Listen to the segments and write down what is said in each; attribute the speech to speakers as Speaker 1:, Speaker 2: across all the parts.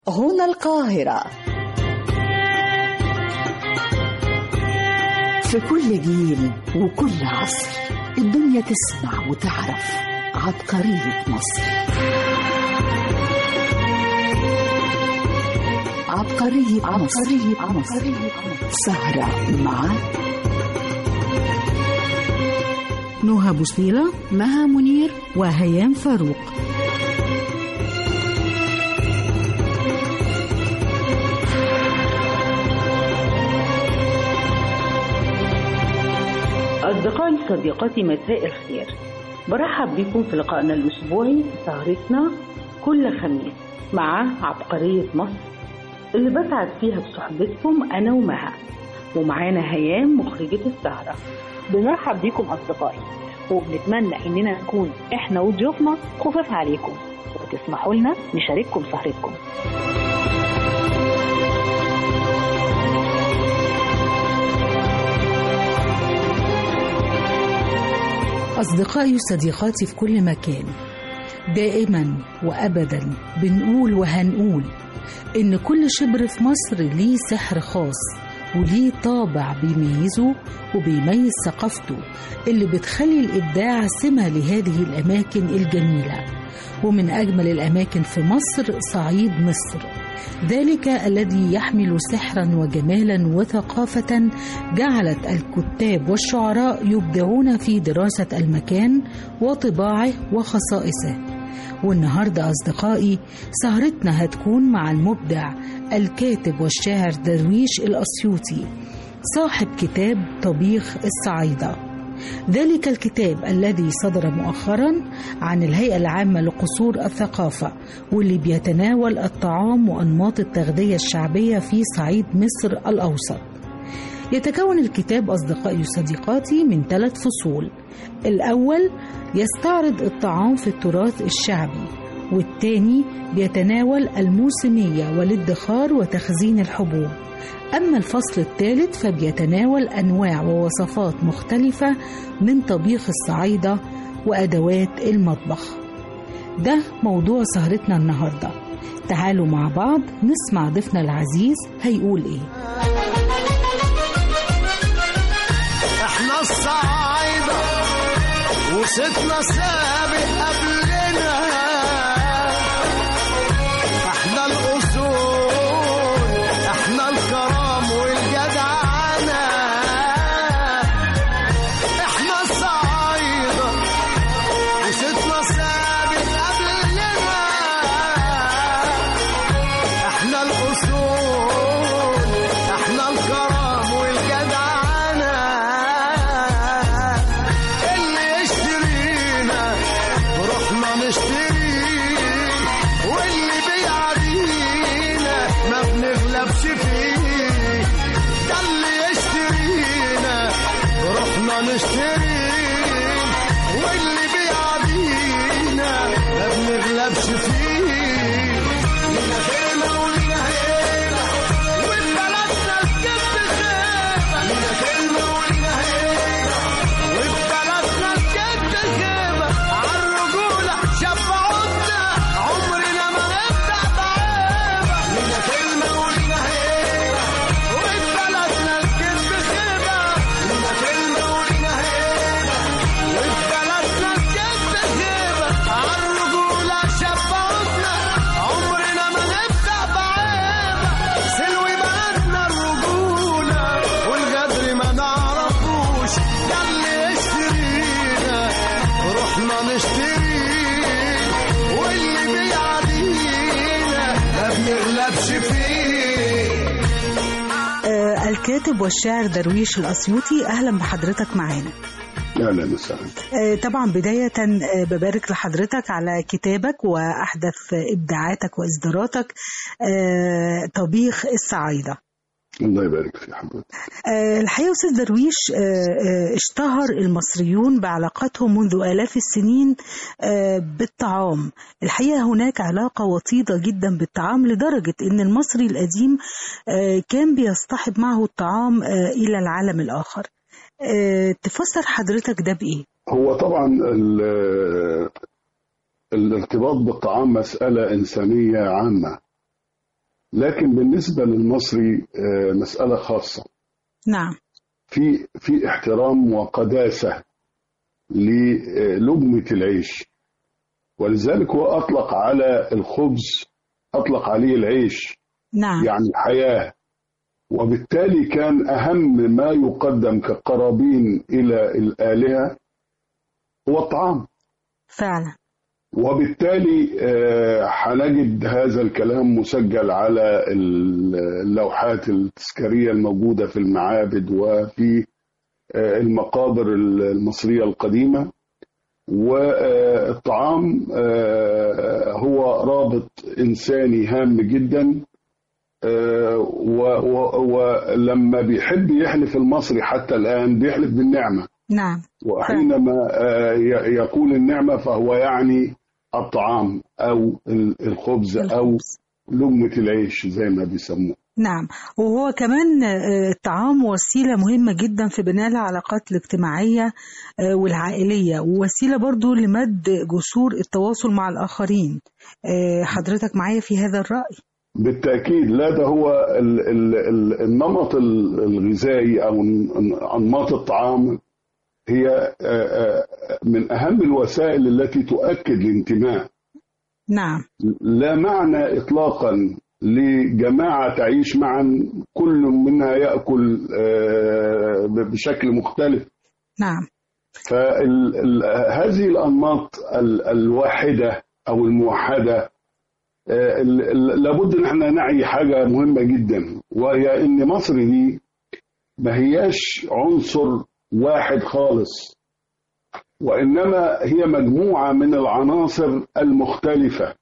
Speaker 1: هنا القاهرة في كل جيل وكل عصر الدنيا تسمع وتعرف عبقرية مصر عبقرية عبقرية مصر سهرة مع
Speaker 2: نهى بوصيلة مها منير وهيام فاروق
Speaker 3: أصدقائي صديقاتي مساء الخير برحب بكم في لقائنا الأسبوعي في سهرتنا كل خميس مع عبقرية مصر اللي بسعد فيها بصحبتكم أنا ومها ومعانا هيام مخرجة السهرة بنرحب بكم أصدقائي وبنتمنى إننا نكون إحنا وضيوفنا خفاف عليكم وتسمحوا لنا نشارككم سهرتكم
Speaker 2: أصدقائي وصديقاتي في كل مكان دائما وأبدا بنقول وهنقول إن كل شبر في مصر ليه سحر خاص وليه طابع بيميزه وبيميز ثقافته اللي بتخلي الإبداع سمة لهذه الأماكن الجميلة ومن أجمل الأماكن في مصر صعيد مصر ذلك الذي يحمل سحرا وجمالا وثقافة جعلت الكتاب والشعراء يبدعون في دراسة المكان وطباعه وخصائصه والنهاردة أصدقائي سهرتنا هتكون مع المبدع الكاتب والشاعر درويش الأسيوطي صاحب كتاب طبيخ الصعايدة ذلك الكتاب الذي صدر مؤخرا عن الهيئة العامة لقصور الثقافة واللي بيتناول الطعام وأنماط التغذية الشعبية في صعيد مصر الأوسط يتكون الكتاب أصدقائي وصديقاتي من ثلاث فصول الأول يستعرض الطعام في التراث الشعبي والثاني بيتناول الموسمية والادخار وتخزين الحبوب أما الفصل الثالث فبيتناول أنواع ووصفات مختلفة من طبيخ الصعايدة وأدوات المطبخ ده موضوع سهرتنا النهاردة تعالوا مع بعض نسمع ضيفنا العزيز هيقول إيه
Speaker 4: احنا الصعايدة وستنا سابق قبلنا احنا الاصول احنا الكرم والجدعنة احنا الصعايدة وستنا سابق قبلنا احنا الاصول احنا الكرم والجدعنة اللي يشترينا رحنا نشتري واللي بيعدينا ما بنغلبش فيه ده اللي يشترينا رحنا نشتري واللي بيعدينا ما بنغلبش فيه لنا خيمة ولنا هيلة وبلدنا الجد خيمة لنا خيمة ولنا هيلة وبلدنا الجد خيمة عالرجولة شفعونا عمرنا ما نبدأ بعيبة لنا كلمة ولنا هيبة وبلدنا الجد خيمة لنا كلمة ولنا هيبة وبلدنا الجد خيمة عالرجولة شفعونا عمرنا ما نبدأ بعيبة سلوي بلدنا الرجولة والغدر ما نعرفوش ده اللي يشترينا رحنا نشتري واللي بيعدينا ما بنغلبش فيه
Speaker 2: آه الكاتب والشاعر درويش الأسيوطي أهلا بحضرتك معانا
Speaker 5: اهلا وسهلا
Speaker 2: آه، طبعا بداية آه، ببارك لحضرتك على كتابك وأحدث إبداعاتك وإصداراتك آه، طبيخ الصعايدة
Speaker 5: الله يبارك في حضرتك
Speaker 2: آه، الحقيقة أستاذ درويش آه، آه، اشتهر المصريون بعلاقتهم منذ آلاف السنين آه، بالطعام الحقيقة هناك علاقة وطيدة جدا بالطعام لدرجة أن المصري القديم آه، كان بيصطحب معه الطعام آه، إلى العالم الآخر آه، تفسر حضرتك ده بإيه؟
Speaker 5: هو طبعا ال- الارتباط بالطعام مسألة إنسانية عامة لكن بالنسبة للمصري آه، مسألة خاصة
Speaker 2: نعم
Speaker 5: في في احترام وقداسة للقمة العيش ولذلك هو أطلق على الخبز أطلق عليه العيش
Speaker 2: نعم
Speaker 5: يعني الحياة وبالتالي كان أهم ما يقدم كقرابين إلى الآلهة هو الطعام
Speaker 2: فعلا
Speaker 5: وبالتالي آه، هنجد هذا الكلام مسجل على اللوحات التذكارية الموجودة في المعابد وفي آه، المقابر المصرية القديمة والطعام آه، هو رابط إنساني هام جدا آه، و- و- ولما بيحب يحلف المصري حتى الآن بيحلف بالنعمة
Speaker 2: نعم
Speaker 5: وحينما آه، ي- يقول النعمة فهو يعني الطعام أو ال- الخبز أو
Speaker 2: الخبز.
Speaker 5: لقمة العيش زي ما بيسموه
Speaker 2: نعم وهو كمان آه، الطعام وسيلة مهمة جدا في بناء العلاقات الاجتماعية آه، والعائلية ووسيلة برضو لمد جسور التواصل مع الآخرين آه، حضرتك معايا في هذا الرأي
Speaker 5: بالتأكيد لا ده هو ال ال ال النمط ال- الغذائي أو ن- أنماط الطعام هي آه، آه، من أهم الوسائل التي تؤكد الانتماء
Speaker 2: نعم
Speaker 5: لا معنى إطلاقا لجماعة تعيش معا كل منها يأكل آه، بشكل مختلف
Speaker 2: نعم
Speaker 5: فهذه الأنماط ال- الواحدة أو الموحدة آه، ال- ال- لابد ان احنا نعي حاجة مهمة جدا وهي ان مصر دي ما هياش عنصر واحد خالص وإنما هي مجموعة من العناصر المختلفة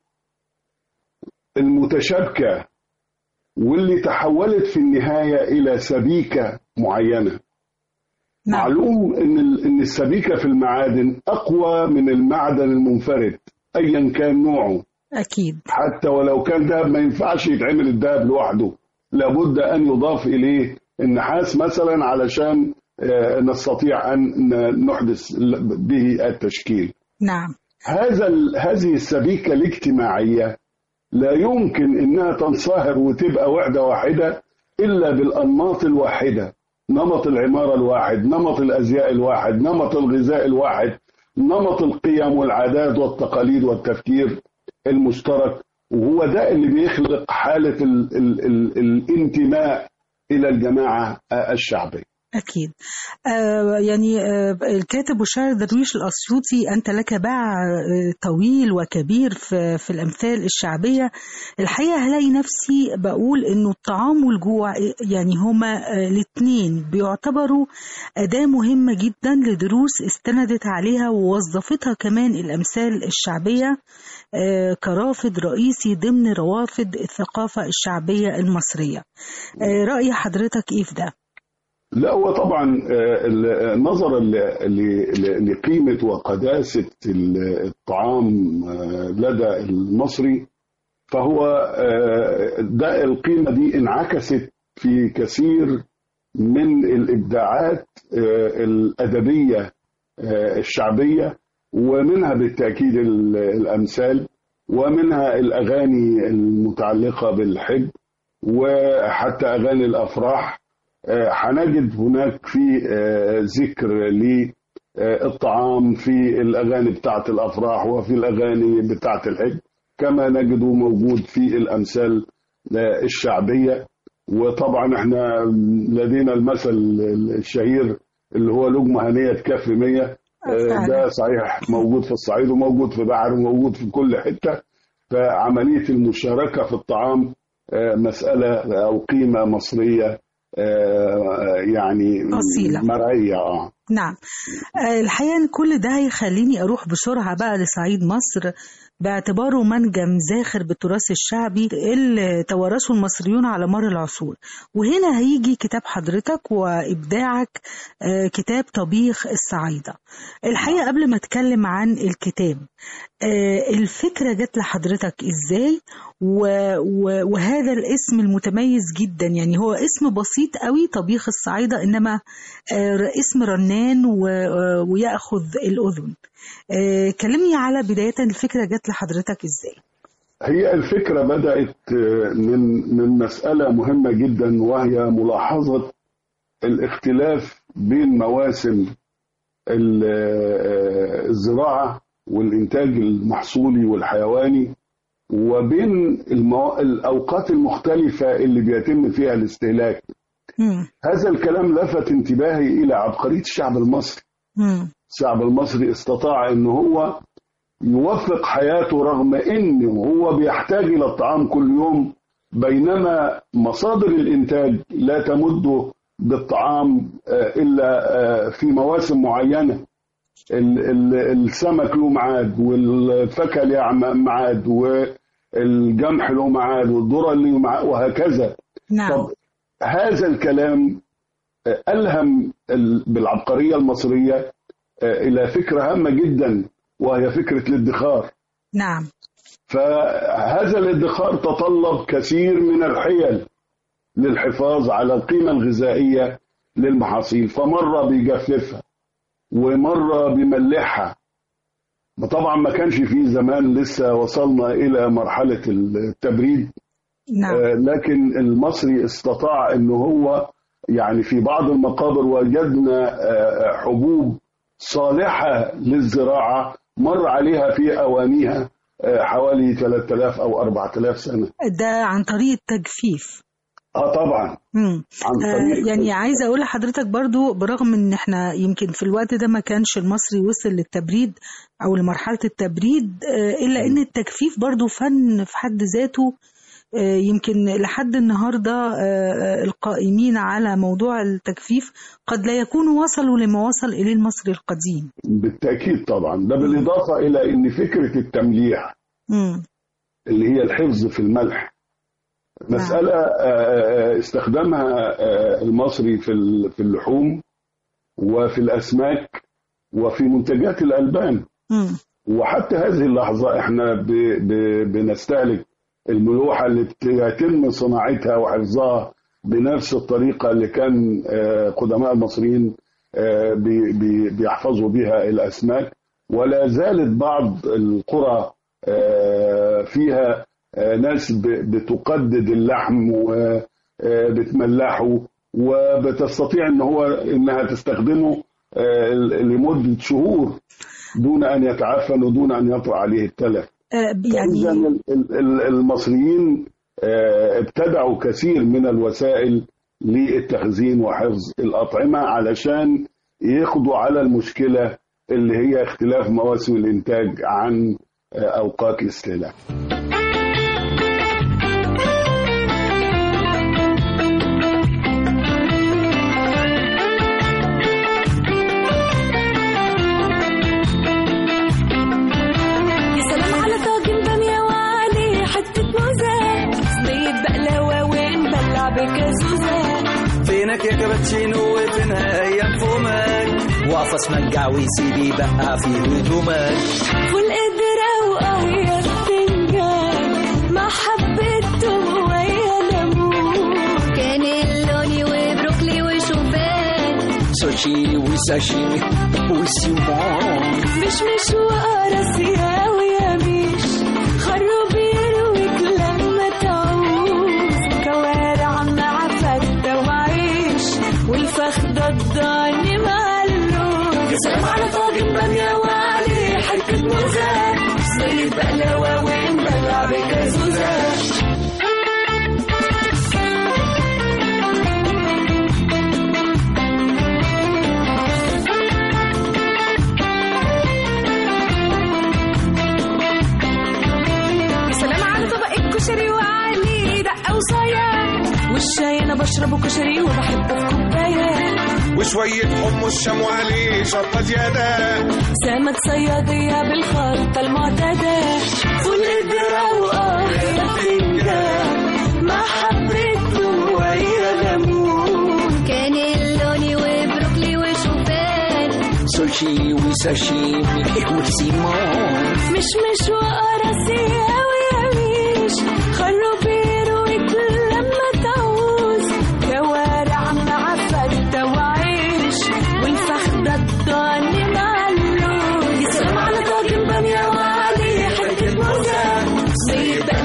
Speaker 5: المتشابكة واللي تحولت في النهاية إلى سبيكة معينة
Speaker 2: نعم
Speaker 5: معلوم ان ال- ان السبيكه في المعادن اقوى من المعدن المنفرد ايا كان نوعه
Speaker 2: أكيد
Speaker 5: حتى ولو كان دهب ما ينفعش يتعمل الدهب لوحده لابد ان يضاف اليه النحاس مثلا علشان آه، نستطيع ان ن- نحدث به التشكيل
Speaker 2: نعم
Speaker 5: هذا ال- هذه السبيكه الاجتماعيه لا يمكن انها تنصهر وتبقى وحده واحده الا بالانماط الواحده نمط العماره الواحد نمط الازياء الواحد نمط الغذاء الواحد نمط القيم والعادات والتقاليد والتفكير المشترك وهو ده اللي بيخلق حاله ال ال ال الانتماء الى الجماعه الشعبيه
Speaker 2: أكيد آه يعني آه الكاتب والشاعر درويش الأسيوطي أنت لك باع آه طويل وكبير في, في الأمثال الشعبية الحقيقة هلاقي نفسي بقول إنه الطعام والجوع يعني هما آه الاتنين بيعتبروا أداة مهمة جدا لدروس استندت عليها ووظفتها كمان الأمثال الشعبية آه كرافد رئيسي ضمن روافد الثقافة الشعبية المصرية آه رأي حضرتك إيه في ده؟
Speaker 5: لا هو طبعا آه، ال- نظرا ل- ل- لقيمة وقداسة ال- الطعام آه، لدى المصري فهو آه، ده القيمة دي انعكست في كثير من الإبداعات آه، الأدبية آه، الشعبية ومنها بالتأكيد ال- الأمثال ومنها الأغاني المتعلقة بالحب وحتى أغاني الأفراح آه، هنجد هناك في آه، ذكر للطعام في الأغاني بتاعة الأفراح وفي الأغاني بتاعة الحج كما نجده موجود في الأمثال آه، الشعبية وطبعا احنا لدينا المثل الشهير اللي هو لقمة هنية تكفي مية آه،
Speaker 2: فعلا.
Speaker 5: ده صحيح موجود في الصعيد وموجود في بحر وموجود في كل حتة فعملية المشاركة في الطعام آه، مسألة أو قيمة مصرية آه، يعني
Speaker 2: أصيلة.
Speaker 5: مرعية اه
Speaker 2: نعم آه، الحقيقة إن كل ده هيخليني أروح بسرعة بقى لصعيد مصر باعتباره منجم زاخر بالتراث الشعبي اللي توارثه المصريون على مر العصور وهنا هيجي كتاب حضرتك وإبداعك آه، كتاب طبيخ الصعايدة الحقيقة قبل ما أتكلم عن الكتاب آه، الفكرة جت لحضرتك إزاي و... و... وهذا الاسم المتميز جدا يعني هو اسم بسيط قوي طبيخ الصعايدة إنما آه، اسم رنان و... آه، ويأخذ الأذن آه، كلمني على بداية الفكرة جت لحضرتك إزاي
Speaker 5: هي الفكرة بدأت من من مسألة مهمة جدا وهي ملاحظة الاختلاف بين مواسم ال- الزراعة والإنتاج المحصولي والحيواني وبين المو... الأوقات المختلفة اللي بيتم فيها الاستهلاك
Speaker 2: مم.
Speaker 5: هذا الكلام لفت انتباهي إلى عبقرية الشعب المصري
Speaker 2: مم.
Speaker 5: الشعب المصري استطاع ان هو يوفق حياته رغم ان هو بيحتاج الى الطعام كل يوم بينما مصادر الانتاج لا تمده بالطعام آه، الا آه، في مواسم معينه ال- ال- السمك له ميعاد والفاكهه لها م- ميعاد والجمح له ميعاد والذره له ميعاد وهكذا
Speaker 2: نعم
Speaker 5: طب هذا الكلام آه، ألهم ال- بالعبقرية المصرية آه، إلى فكرة هامة جدا وهي فكرة الادخار
Speaker 2: نعم
Speaker 5: فهذا الادخار تطلب كثير من الحيل للحفاظ على القيمة الغذائية للمحاصيل فمرة بيجففها ومرة بيملحها طبعا ما كانش فيه زمان لسه وصلنا إلى مرحلة التبريد
Speaker 2: نعم
Speaker 5: آه، لكن المصري استطاع ان هو يعني في بعض المقابر وجدنا آه، حبوب صالحة للزراعة مر عليها في أوانيها آه، حوالي 3000 أو 4000 سنة
Speaker 2: ده عن طريق التجفيف
Speaker 5: اه طبعا
Speaker 2: مم.
Speaker 5: عن
Speaker 2: آه
Speaker 5: طريق
Speaker 2: يعني عايزه اقول لحضرتك برضو برغم ان احنا يمكن في الوقت ده ما كانش المصري وصل للتبريد او لمرحله التبريد آه الا ان التجفيف برضو فن في حد ذاته آه يمكن لحد النهارده آه القائمين على موضوع التجفيف قد لا يكونوا وصلوا لما وصل اليه المصري القديم
Speaker 5: بالتأكيد طبعا ده بالإضافة إلى أن فكرة التمليح
Speaker 2: مم.
Speaker 5: اللي هي الحفظ في الملح مسألة آه، آه، استخدمها آه، المصري في ال- في اللحوم وفي الأسماك وفي منتجات الألبان
Speaker 2: مم.
Speaker 5: وحتى هذه اللحظة احنا ب ب بنستهلك الملوحة اللي بيتم صناعتها وحفظها بنفس الطريقة اللي كان آه، قدماء المصريين آه، بي- بي- بيحفظوا بها الأسماك ولا زالت بعض القرى آه، فيها آه، ناس ب- بتقدد اللحم وبتملحه وبتستطيع ان هو انها تستخدمه آه، لمدة شهور دون ان يتعفن ودون ان يطرأ عليه التلف
Speaker 2: آه
Speaker 5: إذا
Speaker 2: يعني
Speaker 5: ال- ال- المصريين آه، ابتدعوا كثير من الوسائل للتخزين وحفظ الأطعمة علشان يقضوا على المشكلة اللي هي اختلاف مواسم الإنتاج عن آه، أوقات الاستهلاك
Speaker 6: يا سلام على طاجن بامية وعليه حتة موزة صينية بقلاوة ونبلع بالكازوزة
Speaker 7: فينك يا كابتشينو وفينها ايام فمك واقفة مجع ويسيبي بقى في هدومك
Speaker 6: فول قدرة وقهية بتنجان مع حبة توم ويا ليمون كانيلوني وبروكلي وشوفان
Speaker 7: سوشي وساشيمي وسيمون
Speaker 6: مش مش وقراصية ويميش خروبير وكلام تعوز كوارع مع فتة وعيش والفخدة الضاني مع اللوز يا سلام على طاجن بامية وعليه حتة موزة صينية بقلاوة ونبلع بكازوزة يا سلام على طبق الكشري وعليه دقة وصايا والشاي انا بشربه كشري وبحبه في كوبايه
Speaker 8: وشوية حمص شام وعليه شطة زيادة
Speaker 6: سمك صيادية بالخلطة المعتادة فول قدرة وقاهية بتنجان مع حبة توم ويا ليمون كانيلوني وبروكلي وشوفان
Speaker 7: سوشي وساشيمي وسيمون
Speaker 6: مش مش وقراصية ويميش خروبير وكل لما تعوز كوارع مع فتة وعيش والفخدة الضاني مع اللوز يا سلام على طاجن بامية وعليه حتة موزة صيد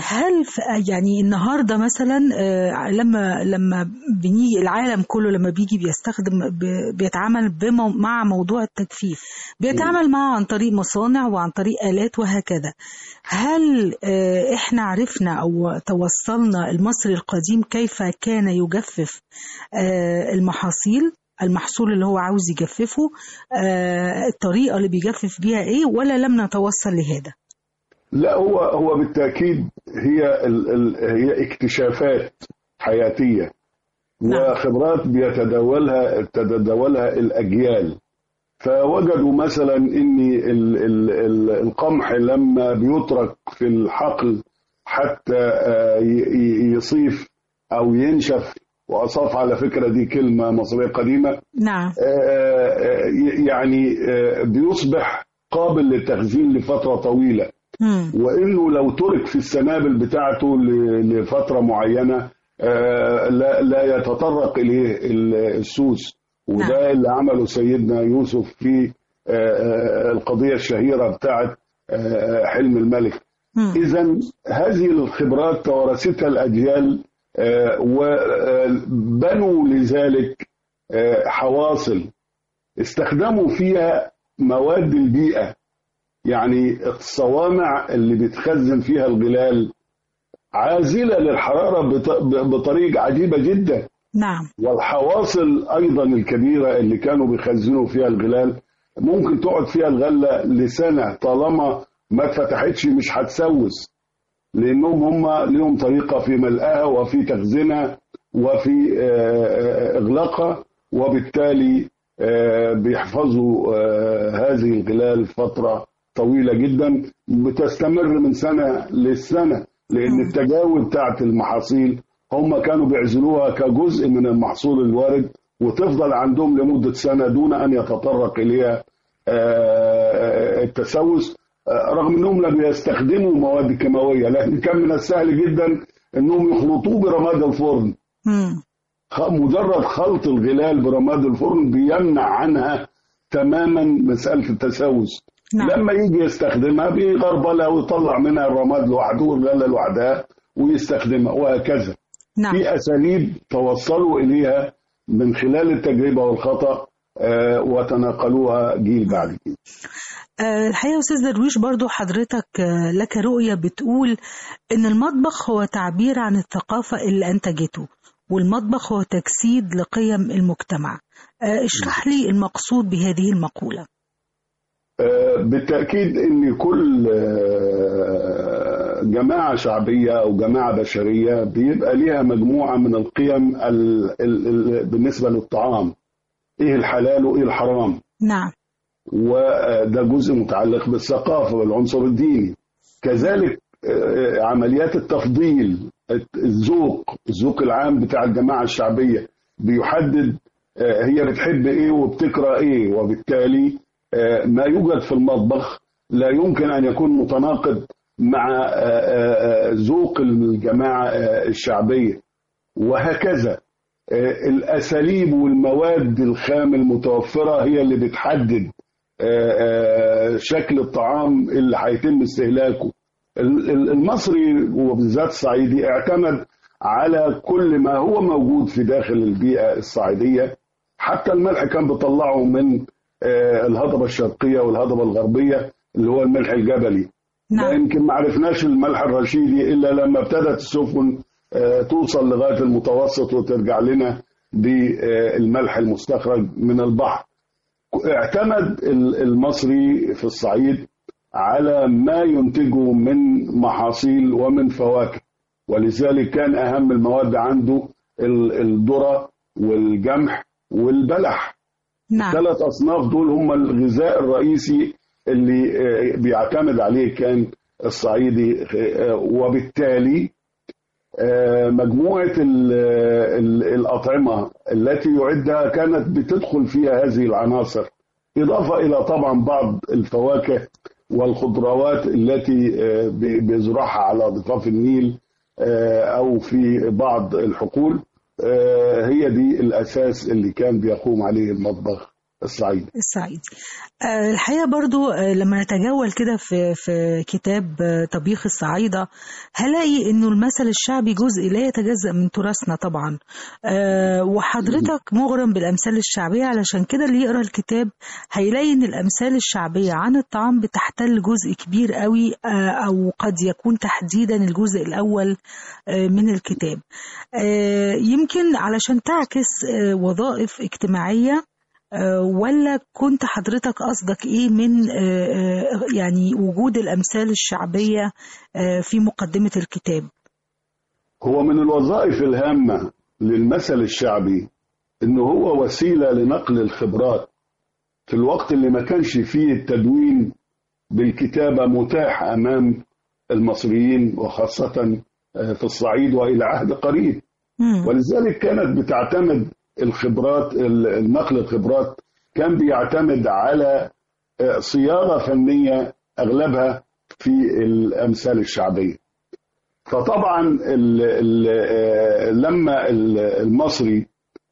Speaker 2: هل ف- يعني النهارده مثلا آه، لما لما بنيجي العالم كله لما بيجي بيستخدم ب- بيتعامل بمو مع موضوع التجفيف بيتعامل معه عن طريق مصانع وعن طريق آلات وهكذا هل آه، احنا عرفنا او توصلنا المصري القديم كيف كان يجفف آه، المحاصيل المحصول اللي هو عاوز يجففه آه، الطريقة اللي بيجفف بيها ايه ولا لم نتوصل لهذا
Speaker 5: لا هو هو بالتاكيد هي ال ال هي اكتشافات حياتيه
Speaker 2: نعم.
Speaker 5: وخبرات بيتداولها تتداولها الاجيال فوجدوا مثلا ان ال ال ال القمح لما بيترك في الحقل حتى آه، ي- ي- يصيف او ينشف واصاف على فكره دي كلمه مصريه قديمه
Speaker 2: نعم
Speaker 5: آه، ي- يعني آه، بيصبح قابل للتخزين لفتره طويله
Speaker 2: مم.
Speaker 5: وانه لو ترك في السنابل بتاعته ل- لفتره معينه آه، لا لا يتطرق اليه ال- السوس وده اللي عمله سيدنا يوسف في آه، آه، القضيه الشهيره بتاعت آه، حلم الملك
Speaker 2: مم.
Speaker 5: اذا هذه الخبرات توارثتها الاجيال آه، وبنوا لذلك آه، حواصل استخدموا فيها مواد البيئه يعني الصوامع اللي بتخزن فيها الغلال عازله للحراره بط- بطريقه عجيبه جدا
Speaker 2: نعم
Speaker 5: والحواصل ايضا الكبيره اللي كانوا بيخزنوا فيها الغلال ممكن تقعد فيها الغله لسنه طالما ما اتفتحتش مش هتسوس لانهم هم لهم طريقه في ملئها وفي تخزينها وفي آه، آه، اغلاقها وبالتالي آه، بيحفظوا آه، هذه الغلال فتره طويله جدا بتستمر من سنه للسنه لان التجاوب بتاعت المحاصيل هم كانوا بيعزلوها كجزء من المحصول الوارد وتفضل عندهم لمده سنه دون ان يتطرق اليها آه، التسوس آه، رغم انهم لم يستخدموا مواد كيماويه لكن كان من السهل جدا انهم يخلطوه برماد الفرن
Speaker 2: مم.
Speaker 5: خ- مجرد خلط الغلال برماد الفرن بيمنع عنها تماما مساله التسوس
Speaker 2: نعم.
Speaker 5: لما يجي يستخدمها بيغربلها ويطلع منها الرماد لوحده والغله لوحدها ويستخدمها وهكذا
Speaker 2: نعم
Speaker 5: في اساليب توصلوا اليها من خلال التجربه والخطا آه، وتناقلوها جيل بعد جيل
Speaker 2: آه، الحقيقة يا أستاذ درويش برضو حضرتك آه، لك رؤية بتقول إن المطبخ هو تعبير عن الثقافة اللي أنتجته والمطبخ هو تجسيد لقيم المجتمع آه، اشرح لي المقصود بهذه المقولة
Speaker 5: آه، بالتأكيد أن كل آه، جماعة شعبية أو جماعة بشرية بيبقى ليها مجموعة من القيم ال ال ال بالنسبة للطعام إيه الحلال وإيه الحرام
Speaker 2: نعم
Speaker 5: وده جزء متعلق بالثقافة والعنصر الديني كذلك آه، عمليات التفضيل الذوق الذوق العام بتاع الجماعة الشعبية بيحدد آه، هي بتحب ايه وبتكره ايه وبالتالي آه، ما يوجد في المطبخ لا يمكن ان يكون متناقض مع آه، آه، آه، ذوق الجماعة آه، الشعبية وهكذا آه، الاساليب والمواد الخام المتوفرة هي اللي بتحدد آه، آه، شكل الطعام اللي هيتم استهلاكه ال- ال- المصري وبالذات الصعيدي اعتمد على كل ما هو موجود في داخل البيئة الصعيدية حتى الملح كان بيطلعه من آه، الهضبة الشرقية والهضبة الغربية اللي هو الملح الجبلي ده
Speaker 2: نعم
Speaker 5: يمكن ما عرفناش الملح الرشيدي إلا لما ابتدت السفن آه، توصل لغاية المتوسط وترجع لنا بالملح المستخرج من البحر اعتمد ال- المصري في الصعيد على ما ينتجه من محاصيل ومن فواكه ولذلك كان أهم المواد عنده ال- الذرة والجمح والبلح
Speaker 2: نعم
Speaker 5: ثلاث أصناف دول هم الغذاء الرئيسي اللي آه، بيعتمد عليه كان الصعيدي آه، وبالتالي آه، مجموعة ال- ال- الأطعمة التي يعدها كانت بتدخل فيها هذه العناصر إضافة إلى طبعا بعض الفواكه والخضروات التي آه، بي- بيزرعها على ضفاف النيل آه، أو في بعض الحقول آه، هي دي الأساس اللي كان بيقوم عليه المطبخ الصعيدي
Speaker 2: الصعيدي آه، الحقيقة برضو آه، لما نتجول كده في في كتاب آه، طبيخ الصعايدة هلاقي انه المثل الشعبي جزء لا يتجزأ من تراثنا طبعا آه، وحضرتك مغرم بالامثال الشعبية علشان كده اللي يقرا الكتاب هيلاقي ان الامثال الشعبية عن الطعام بتحتل جزء كبير قوي آه، او قد يكون تحديدا الجزء الاول آه، من الكتاب آه، يمكن علشان تعكس آه، وظائف اجتماعية آه، ولا كنت حضرتك قصدك ايه من آه، آه، يعني وجود الامثال الشعبيه آه، في مقدمه الكتاب
Speaker 5: هو من الوظائف الهامة للمثل الشعبي إنه هو وسيلة لنقل الخبرات في الوقت اللي ما كانش فيه التدوين بالكتابة متاح أمام المصريين وخاصة آه، في الصعيد وإلى عهد قريب
Speaker 2: مم.
Speaker 5: ولذلك كانت بتعتمد الخبرات ال- النقل الخبرات كان بيعتمد على آه، صياغة فنية أغلبها في الأمثال الشعبية فطبعا ال ال آه، لما ال- المصري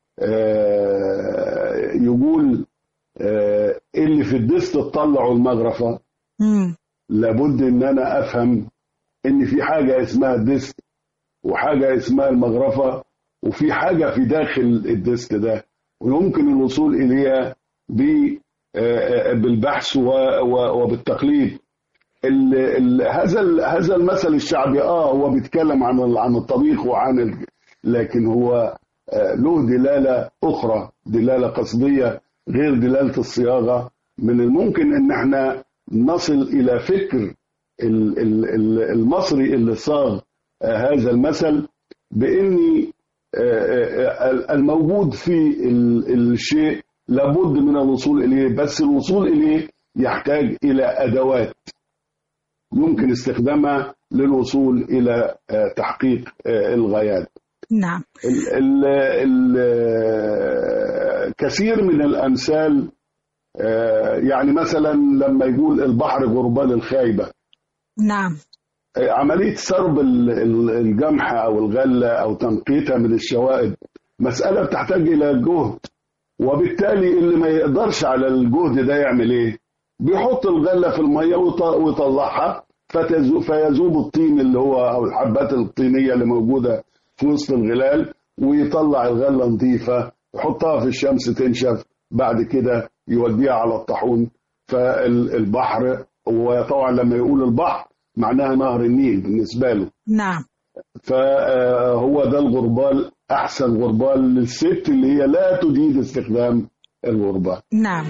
Speaker 5: آه، يقول آه، اللي في الدست تطلعوا المغرفة
Speaker 2: مم.
Speaker 5: لابد ان انا افهم ان في حاجة اسمها الدست وحاجة اسمها المغرفة وفي حاجة في داخل الدست ده ويمكن الوصول إليها ب- آه، آه، بالبحث و- و- وبالتقليد ال ال هذا ال هذا المثل الشعبي اه هو بيتكلم عن ال- عن الطبيخ وعن ال لكن هو آه، له دلاله اخرى دلاله قصديه غير دلاله الصياغه من الممكن ان احنا نصل الى فكر ال- ال- ال- المصري اللي صاغ آه، هذا المثل باني آه، آه، الموجود في ال- الشيء لابد من الوصول اليه بس الوصول اليه يحتاج الى ادوات يمكن استخدامها للوصول الى آه، تحقيق آه، الغايات
Speaker 2: نعم
Speaker 5: ال ال ال آه، كثير من الامثال آه، يعني مثلا لما يقول البحر غربال الخايبه
Speaker 2: نعم
Speaker 5: آه، عمليه سرب ال- ال- الجمح او الغله او تنقيتها من الشوائب مساله بتحتاج الى جهد وبالتالي اللي ما يقدرش على الجهد ده يعمل ايه بيحط الغله في الميه ويط- ويطلعها فتزو- فيذوب الطين اللي هو او الحبات الطينيه اللي موجوده في وسط الغلال ويطلع الغله نظيفه يحطها في الشمس تنشف بعد كده يوديها على الطاحون فالبحر وطبعا لما يقول البحر معناها نهر النيل بالنسبه له
Speaker 2: نعم
Speaker 5: فهو ده الغربال احسن غربال للست اللي هي لا تجيد استخدام الغربال
Speaker 2: نعم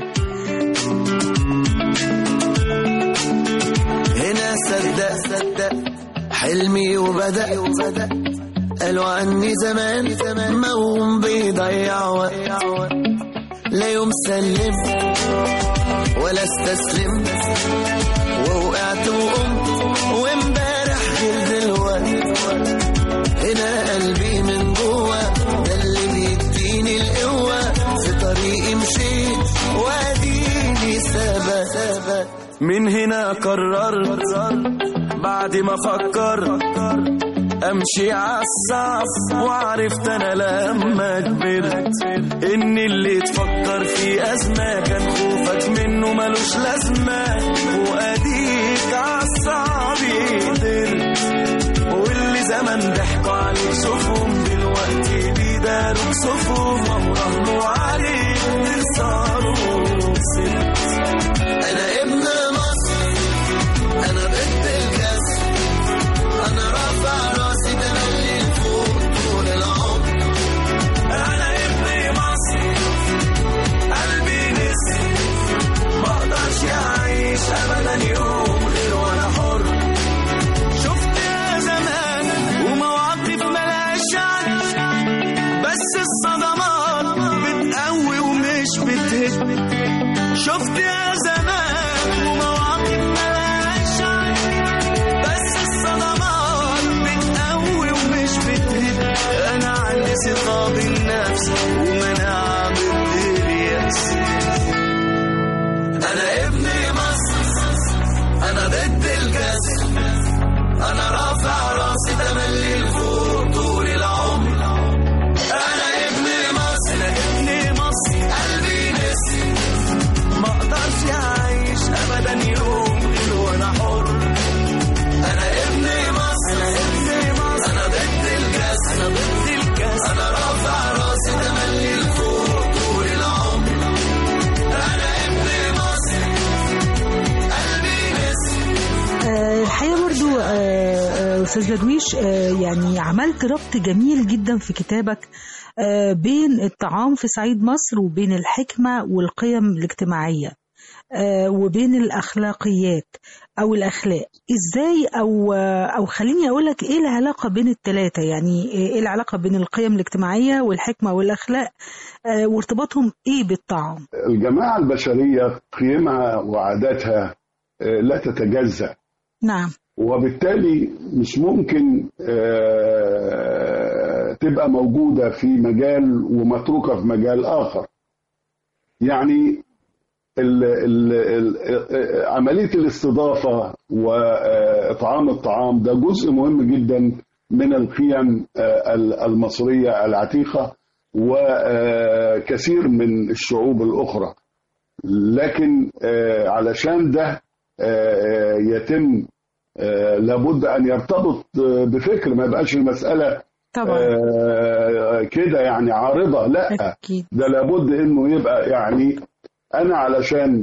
Speaker 7: هنا صدق صدق حلمي وبدأ وبدأ قالوا عني زمان زمان موم بيضيع وقت لا يوم سلم ولا استسلم ووقعت وقمت وامبارح غير دلوقتي هنا قلبي من جوه ده اللي بيديني القوة في طريقي مشيت واديني ثبت من هنا قررت بعد ما فكرت امشي عالصعب وعرفت انا لما كبرت ان اللي تفكر في ازمه كان خوفك منه ملوش لازمه واديك عالصعب قدرت واللي زمان ضحكوا عليك شوفهم دلوقتي بيداروا كسوفهم وراهنوا عليك صاروا ست انا ابن مصر انا بنت الكسر انا رافع راسي بملي لفوق طول العمر انا ابن مصر قلبي نسي ما اقدرش اعيش ابدا يوم غير وانا حر شفت يا زمان ومواقف ملهاش
Speaker 2: آه، أستاذ درويش آه، يعني عملت ربط جميل جدا في كتابك آه، بين الطعام في صعيد مصر وبين الحكمة والقيم الاجتماعية آه، وبين الأخلاقيات أو الأخلاق إزاي أو آه، أو خليني أقول لك إيه العلاقة بين الثلاثة يعني إيه العلاقة بين القيم الاجتماعية والحكمة والأخلاق آه، وارتباطهم إيه بالطعام
Speaker 5: الجماعة البشرية قيمها وعاداتها آه، لا تتجزأ
Speaker 2: نعم
Speaker 5: وبالتالي مش ممكن آه، تبقى موجودة في مجال ومتروكة في مجال آخر يعني ال ال ال عملية الاستضافة وإطعام الطعام ده جزء مهم جدا من القيم آه، المصرية العتيقة وكثير من الشعوب الأخرى لكن آه، علشان ده آه، يتم آه، لابد أن يرتبط آه، بفكر ما يبقاش المسألة
Speaker 2: طبعا
Speaker 5: آه، كده يعني عارضة لا
Speaker 2: أكيد
Speaker 5: ده لابد انه يبقى يعني انا علشان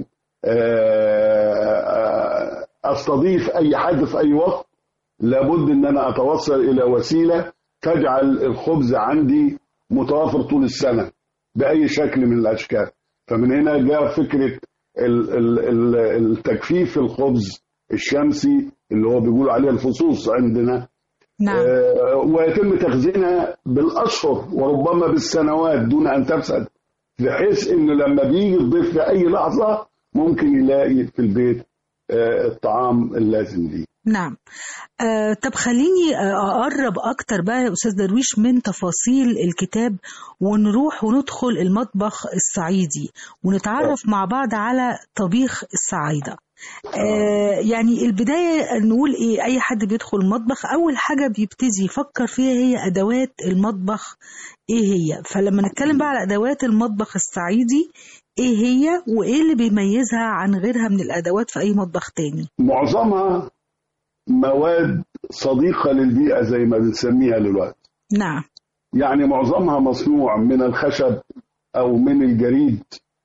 Speaker 5: آه، استضيف اي حد في اي وقت لابد ان انا اتوصل الى وسيله تجعل الخبز عندي متوافر طول السنه باي شكل من الاشكال فمن هنا جاء فكره ال- ال- ال- التجفيف الخبز الشمسي اللي هو بيقولوا عليه الفصوص عندنا
Speaker 2: نعم
Speaker 5: آه، ويتم تخزينها بالاشهر وربما بالسنوات دون ان تفسد بحيث ان لما بيجي الضيف في اي لحظه ممكن يلاقي في البيت آه، الطعام اللازم ليه
Speaker 2: نعم آه طب خليني آه، أقرب أكتر بقى يا أستاذ درويش من تفاصيل الكتاب ونروح وندخل المطبخ الصعيدي ونتعرف مع بعض على طبيخ الصعايدة آه يعني البداية نقول إيه أي حد بيدخل المطبخ أول حاجة بيبتدي يفكر فيها هي أدوات المطبخ إيه هي فلما نتكلم بقى على أدوات المطبخ الصعيدي إيه هي وإيه اللي بيميزها عن غيرها من الأدوات في أي مطبخ تاني
Speaker 5: معظمها مواد صديقه للبيئه زي ما بنسميها دلوقتي
Speaker 2: نعم
Speaker 5: يعني معظمها مصنوع من الخشب او من الجريد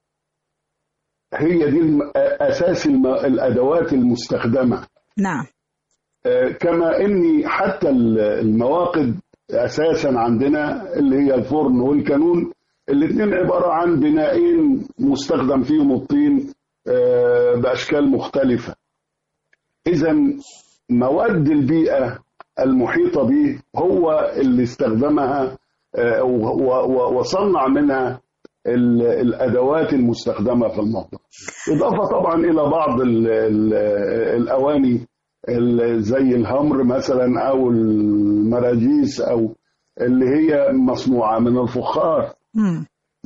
Speaker 5: هي دي الم- اساس الم- الادوات المستخدمه
Speaker 2: نعم
Speaker 5: آه، كما اني حتى ال- المواقد اساسا عندنا اللي هي الفرن والكانون الاثنين عباره عن بنائين مستخدم فيهم الطين آه، باشكال مختلفه اذا مواد البيئه المحيطه به هو اللي استخدمها آه، و- و- وصنع منها ال- الادوات المستخدمه في المطبخ اضافه طبعا الى بعض ال- ال- الاواني ال- زي الهمر مثلا او المراجيس او اللي هي مصنوعه من الفخار
Speaker 2: مم.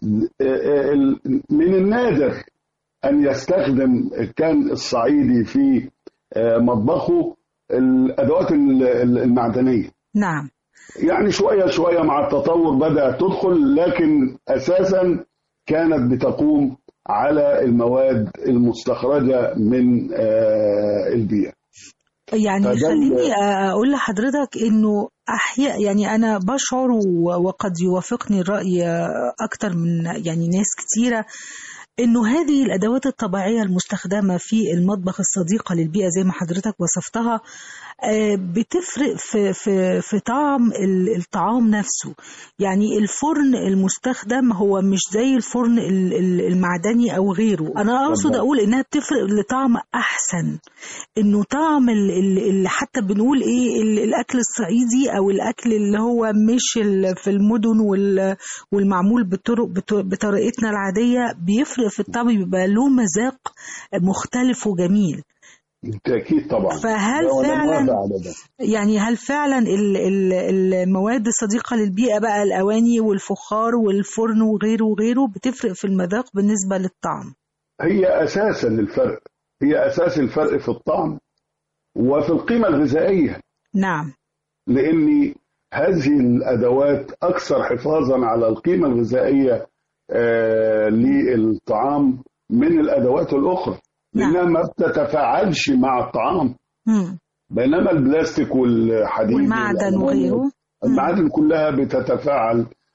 Speaker 5: ال- من النادر ان يستخدم كان الصعيدي في مطبخه الادوات ال- المعدنيه
Speaker 2: نعم
Speaker 5: يعني شويه شويه مع التطور بدات تدخل لكن اساسا كانت بتقوم على المواد المستخرجه من آه، البيئه
Speaker 2: يعني
Speaker 5: فده
Speaker 2: خليني
Speaker 5: ال-
Speaker 2: اقول لحضرتك انه احياء يعني انا بشعر و- وقد يوافقني الراي اكتر من يعني ناس كتيره انه هذه الادوات الطبيعيه المستخدمه في المطبخ الصديقه للبيئه زي ما حضرتك وصفتها آه، بتفرق في في في طعم ال- الطعام نفسه يعني الفرن المستخدم هو مش زي الفرن ال- ال- المعدني او غيره انا اقصد
Speaker 5: طبعاً.
Speaker 2: اقول انها بتفرق لطعم احسن انه طعم ال- ال- اللي حتى بنقول ايه ال- الاكل الصعيدي او الاكل اللي هو مش ال- في المدن وال- والمعمول بطرق بط- بطريقتنا العاديه بيفرق في الطعم بيبقى له مذاق مختلف وجميل
Speaker 5: بالتاكيد طبعا
Speaker 2: فهل
Speaker 5: ده وأنا
Speaker 2: فعلاً
Speaker 5: موافق على ده.
Speaker 2: يعني هل فعلا ال- ال- المواد الصديقة للبيئة بقى الأواني والفخار والفرن وغيره وغيره بتفرق في المذاق بالنسبة للطعم
Speaker 5: هي اساسا الفرق هي اساس الفرق في الطعم وفي القيمه الغذائيه
Speaker 2: نعم
Speaker 5: لان هذه الادوات اكثر حفاظا على القيمه الغذائيه آه، للطعام من الادوات الاخرى
Speaker 2: نعم.
Speaker 5: لانها ما بتتفاعلش مع الطعام
Speaker 2: مم.
Speaker 5: بينما البلاستيك والحديد
Speaker 2: والمعدن
Speaker 5: والألمنيوم،
Speaker 2: وغيره
Speaker 5: المعادن كلها بتتفاعل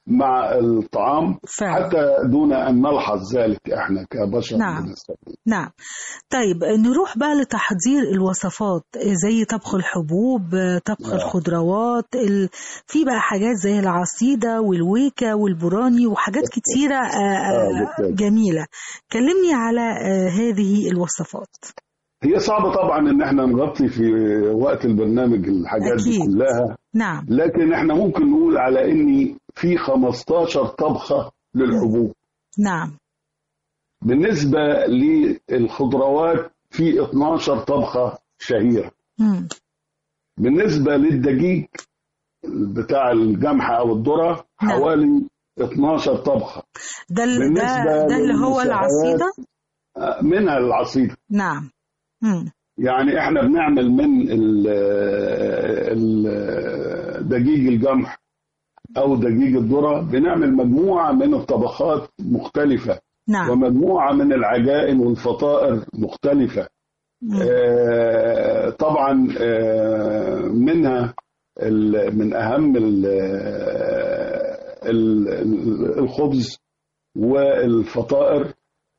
Speaker 5: مع الطعام
Speaker 2: فعلا.
Speaker 5: حتى دون ان نلحظ ذلك احنا كبشر
Speaker 2: نعم.
Speaker 5: بنستخدم.
Speaker 2: نعم طيب نروح بقى لتحضير الوصفات زي طبخ الحبوب طبخ الخضروات ال... في بقى حاجات زي العصيدة والويكة والبراني وحاجات كتيرة آه، آه،
Speaker 5: بالتالي.
Speaker 2: جميلة كلمني على آه، هذه الوصفات
Speaker 5: هي صعبة طبعا ان احنا نغطي في وقت البرنامج الحاجات دي
Speaker 2: أكيد.
Speaker 5: كلها
Speaker 2: نعم
Speaker 5: لكن احنا ممكن نقول على ان في 15 طبخة للحبوب
Speaker 2: نعم
Speaker 5: بالنسبة للخضروات في 12 طبخة شهيرة
Speaker 2: مم.
Speaker 5: بالنسبة للدقيق بتاع الجمح أو الذرة
Speaker 2: نعم.
Speaker 5: حوالي 12 طبخة
Speaker 2: ده ال- ده,
Speaker 5: بالنسبة
Speaker 2: ده اللي هو
Speaker 5: للمساعدات-
Speaker 2: العصيدة
Speaker 5: آه، منها العصيدة
Speaker 2: نعم مم.
Speaker 5: يعني احنا بنعمل من ال- ال- دقيق الجمح أو دقيق الذرة بنعمل مجموعة من الطبخات مختلفة
Speaker 2: نعم
Speaker 5: ومجموعة من العجائن والفطائر مختلفة
Speaker 2: مم.
Speaker 5: آه، طبعا آه، منها ال- من اهم ال- ال- ال- الخبز والفطائر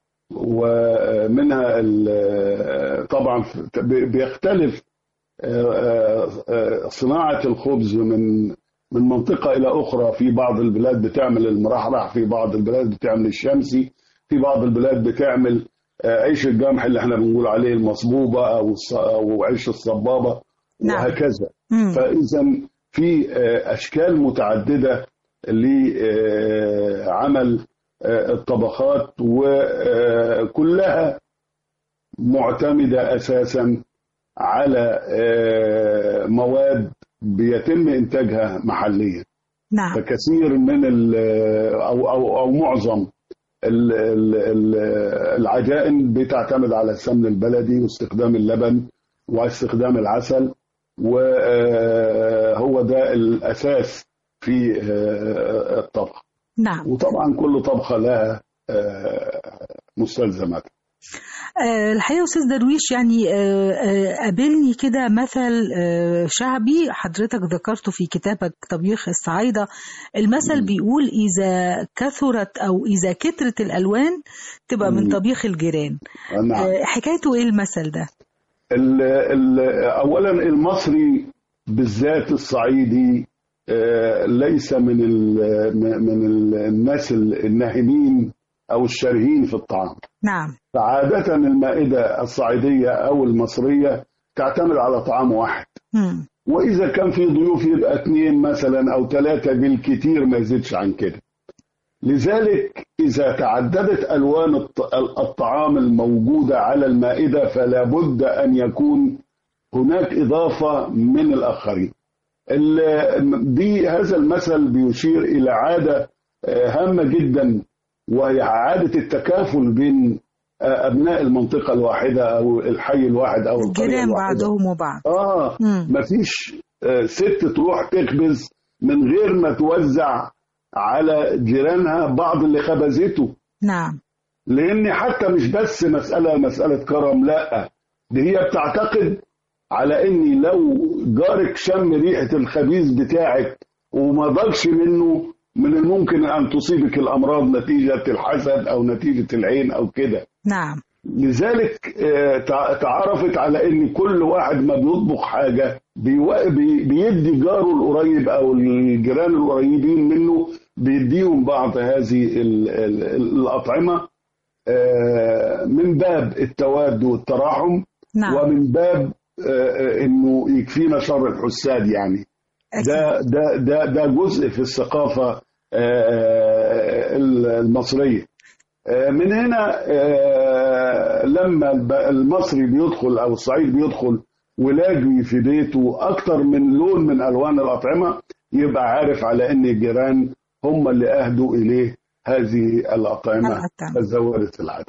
Speaker 5: ومنها ال- طبعا بي- بيختلف آه، آه، صناعة الخبز من من منطقة إلى أخرى في بعض البلاد بتعمل المرحرح في بعض البلاد بتعمل الشمسي في بعض البلاد بتعمل آه، عيش القمح اللي احنا بنقول عليه المصبوبة أو الص- أو عيش الصبابة
Speaker 2: نعم.
Speaker 5: وهكذا
Speaker 2: مم.
Speaker 5: فإذا في آه، أشكال متعددة لعمل الطبخات وكلها معتمدة أساسا على آه، مواد بيتم إنتاجها محليا
Speaker 2: نعم
Speaker 5: فكثير من ال أو أو أو معظم ال- ال- ال- العجائن بتعتمد على السمن البلدي واستخدام اللبن واستخدام العسل وهو ده الأساس في آه، الطبخ
Speaker 2: نعم
Speaker 5: وطبعا كل طبخة لها آه، مستلزمات
Speaker 2: آه، الحقيقة يا أستاذ درويش يعني آه، آه، قابلني كده مثل آه، شعبي حضرتك ذكرته في كتابك طبيخ الصعايدة المثل بيقول إذا كثرت أو إذا كترت الألوان تبقى من
Speaker 5: مم.
Speaker 2: طبيخ الجيران
Speaker 5: نعم
Speaker 2: آه، حكايته إيه المثل ده؟
Speaker 5: ال ال اولا المصري بالذات الصعيدي آه، ليس من ال من ال- الناس الناهمين او الشارهين في الطعام
Speaker 2: نعم
Speaker 5: فعادة المائدة الصعيدية او المصرية تعتمد على طعام واحد
Speaker 2: مم.
Speaker 5: واذا كان في ضيوف يبقى اثنين مثلا او ثلاثة بالكثير ما يزيدش عن كده لذلك إذا تعددت ألوان الط- الطعام الموجودة على المائدة فلا بد أن يكون هناك إضافة من الآخرين ال- دي هذا المثل بيشير إلى عادة آه، هامة جدا وهي عادة التكافل بين آه، أبناء المنطقة الواحدة أو الحي الواحد أو القرية
Speaker 2: الجيران
Speaker 5: الواحدة
Speaker 2: بعضهم وبعض
Speaker 5: اه
Speaker 2: مم.
Speaker 5: مفيش آه، ست تروح تخبز من غير ما توزع على جيرانها بعض اللي خبزته
Speaker 2: نعم
Speaker 5: لان حتى مش بس مساله مساله كرم لا دي هي بتعتقد على اني لو جارك شم ريحه الخبيز بتاعك وما ضلش منه من الممكن ان تصيبك الامراض نتيجه الحسد او نتيجه العين او كده
Speaker 2: نعم
Speaker 5: لذلك آه، تع- تعرفت على ان كل واحد ما بيطبخ حاجه بيو- بي- بيدي جاره القريب او الجيران القريبين منه بيديهم بعض هذه ال- ال- ال- الاطعمه آه، من باب التواد والتراحم
Speaker 2: نعم
Speaker 5: ومن باب آه، آه، انه يكفينا شر الحساد يعني
Speaker 2: أكيد.
Speaker 5: ده ده ده ده جزء في الثقافه آه، المصريه آه، من هنا آه، لما الب- المصري بيدخل او الصعيد بيدخل ولاجي في بيته اكتر من لون من الوان الاطعمه يبقى عارف على ان الجيران هم اللي اهدوا اليه هذه الاطعمه
Speaker 2: الأطعمة.
Speaker 5: الزوارة العادة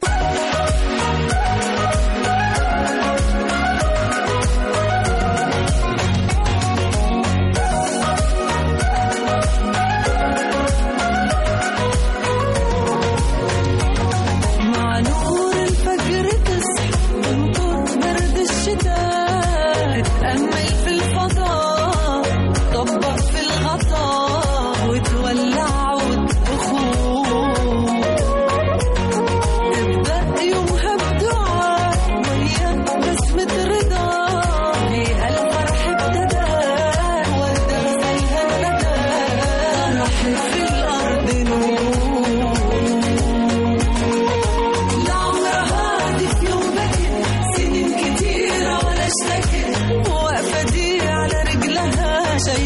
Speaker 6: مع نور الفجر تصحى من طول برد الشتاء تتأمل في الفضاء طبق في الغطاء وتولع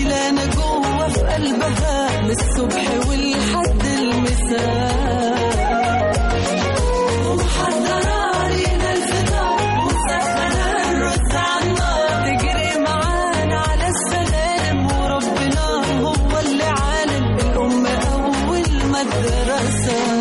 Speaker 6: شايلانا جوه في قلبها من الصبح والحد المساء ومحضرة علينا الفطار ومسخنة الرز على النار تجري معانا على السلالم وربنا هو اللي عالم الأم أول مدرسة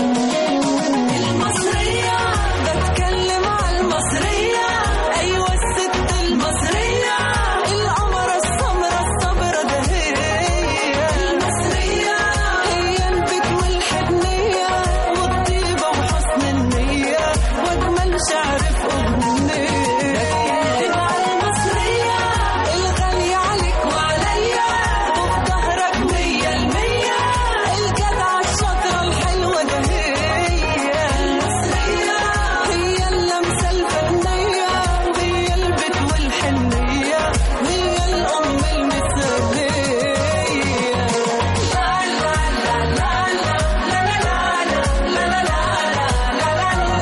Speaker 6: المصرية بتكلم على المصرية أيوة الست المصرية القمرة السمرة الصبرة ده هي المصرية هي البيت والحنية والطيبة وحسن النية وأجمل شعر في أغنية بتكلم على المصرية الغالية عليك وعليا وفي ظهرك مية المية الجدعة الشاطرة الحلوة ده هي المصرية هي اللمسة الفنية هي البيت والحنية هي الأم المثالية لا لا لا لا لا لا لا لا لا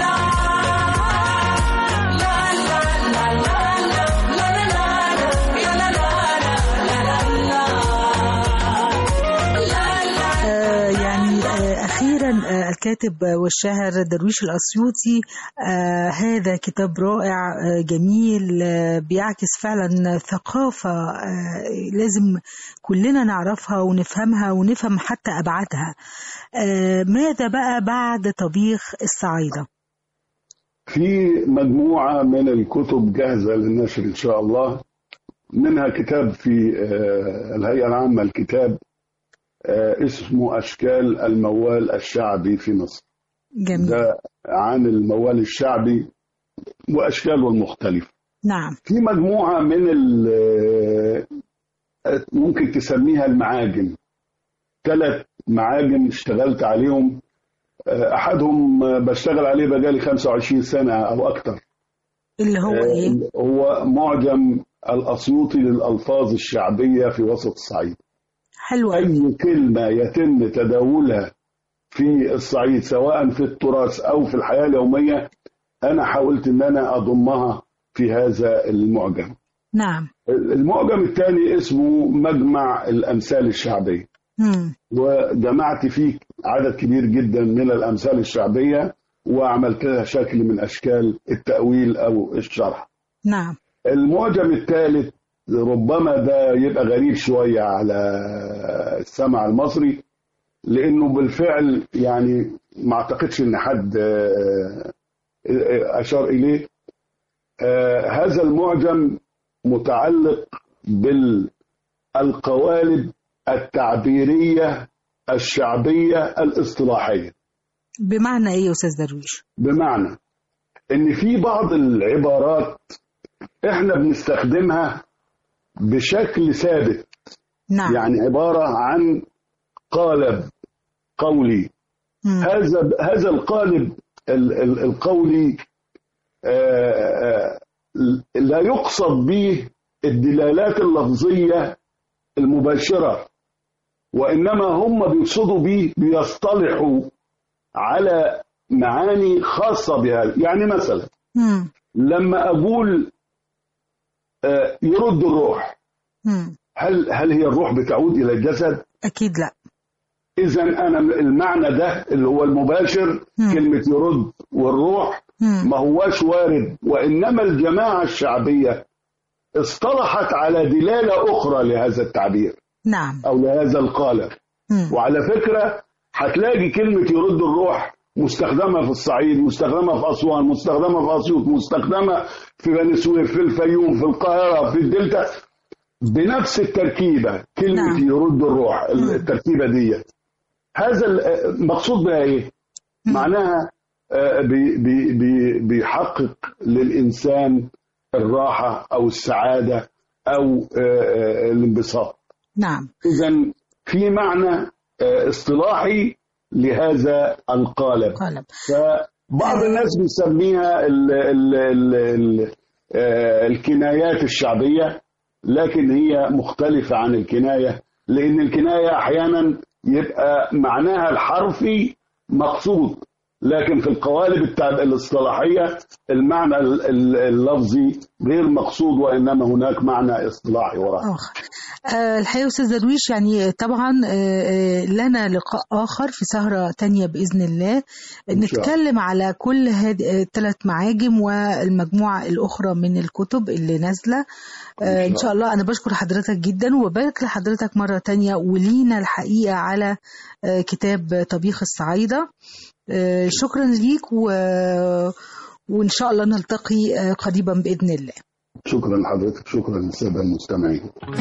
Speaker 2: آه، يعني آه، أخيرا آه، الكاتب والشاعر درويش الأسيوطي آه، هذا كتاب رائع آه، جميل آه، بيعكس فعلا ثقافة آه، لازم كلنا نعرفها ونفهمها ونفهم حتى أبعادها آه، ماذا بقى بعد طبيخ الصعايدة
Speaker 5: في مجموعة من الكتب جاهزة للنشر إن شاء الله منها كتاب في آه، الهيئة العامة الكتاب آه، اسمه أشكال الموال الشعبي في مصر
Speaker 2: جميل
Speaker 5: ده عن الموال الشعبي وأشكاله المختلفة
Speaker 2: نعم
Speaker 5: في مجموعة من ال آه، ممكن تسميها المعاجم ثلاث معاجم اشتغلت عليهم آه، أحدهم آه، بشتغل عليه بقالي 25 سنة أو أكتر
Speaker 2: اللي هو إيه
Speaker 5: آه، هو معجم الأسيوطي للألفاظ الشعبية في وسط الصعيد
Speaker 2: حلو أوي.
Speaker 5: أي كلمة يتم تداولها في الصعيد سواء في التراث أو في الحياة اليومية أنا حاولت أن أنا أضمها في هذا المعجم
Speaker 2: نعم
Speaker 5: المعجم الثاني اسمه مجمع الأمثال الشعبية
Speaker 2: مم.
Speaker 5: وجمعت فيه عدد كبير جدا من الأمثال الشعبية وعملت لها شكل من أشكال التأويل أو الشرح
Speaker 2: نعم
Speaker 5: المعجم الثالث ربما ده يبقى غريب شوية على السمع المصري لأنه بالفعل يعني ما أعتقدش إن حد آه، آه، أشار إليه آه، هذا المعجم متعلق بالقوالب التعبيرية الشعبية الاصطلاحية
Speaker 2: بمعنى إيه يا أستاذ درويش
Speaker 5: بمعنى ان في بعض العبارات احنا بنستخدمها بشكل ثابت
Speaker 2: نعم
Speaker 5: يعني عبارة عن قالب قولي
Speaker 2: مم.
Speaker 5: هذا هذا القالب ال- ال- القولي آه، آه، لا يقصد به الدلالات اللفظية المباشرة وإنما هم بيقصدوا به بيصطلحوا على معاني خاصة بهذا يعني مثلا
Speaker 2: مم.
Speaker 5: لما أقول آه، يرد الروح
Speaker 2: مم.
Speaker 5: هل هل هي الروح بتعود إلى الجسد؟
Speaker 2: أكيد لا
Speaker 5: إذا أنا المعنى ده اللي هو المباشر
Speaker 2: مم.
Speaker 5: كلمة يرد والروح
Speaker 2: مم.
Speaker 5: ما هواش وارد وإنما الجماعة الشعبية اصطلحت على دلالة أخرى لهذا التعبير
Speaker 2: نعم
Speaker 5: أو لهذا القالب
Speaker 2: مم.
Speaker 5: وعلى فكرة هتلاقي كلمة يرد الروح مستخدمة في الصعيد مستخدمة في أسوان مستخدمة في أسيوط مستخدمة في بني سويف في الفيوم في القاهرة في الدلتا بنفس التركيبة كلمة
Speaker 2: نعم.
Speaker 5: يرد الروح التركيبة دي هذا المقصود بها ايه معناها آه، بي- بي- بي- بيحقق للإنسان الراحة أو السعادة أو آه، آه، الانبساط
Speaker 2: نعم
Speaker 5: إذا في معنى آه، اصطلاحي لهذا القالب
Speaker 2: قالب
Speaker 5: فبعض الناس بيسميها ال ال ال ال آه، الكنايات الشعبية لكن هي مختلفة عن الكناية لأن الكناية أحيانا يبقى معناها الحرفي مقصود لكن في القوالب التع- الاصطلاحية المعنى ال- ال- اللفظي غير مقصود وإنما هناك معنى اصطلاحي وراء
Speaker 2: آخر آه، الحقيقة يا أستاذ درويش يعني طبعا آه، آه، لنا لقاء آخر في سهرة تانية بإذن الله
Speaker 5: إن شاء الله.
Speaker 2: نتكلم على كل هذه الثلاث معاجم والمجموعة الأخرى من الكتب اللي نازلة آه، إن شاء الله أنا بشكر حضرتك جدا وبارك لحضرتك مرة تانية ولينا الحقيقة على آه، كتاب طبيخ الصعايدة آه، شكرا ليك و... وإن شاء الله نلتقي آه، قريبا بإذن الله
Speaker 5: شكرا لحضرتك شكرا للساده المستمعين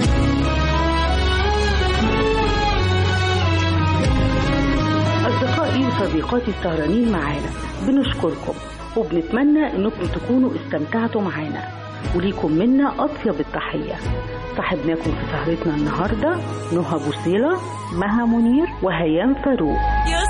Speaker 3: أصدقائي وصديقاتي السهرانين معانا بنشكركم وبنتمنى إنكم تكونوا استمتعتوا معانا وليكم منا أطيب التحية صاحبناكم في سهرتنا النهاردة نهى بوصيلة مها منير وهيام فاروق
Speaker 6: يا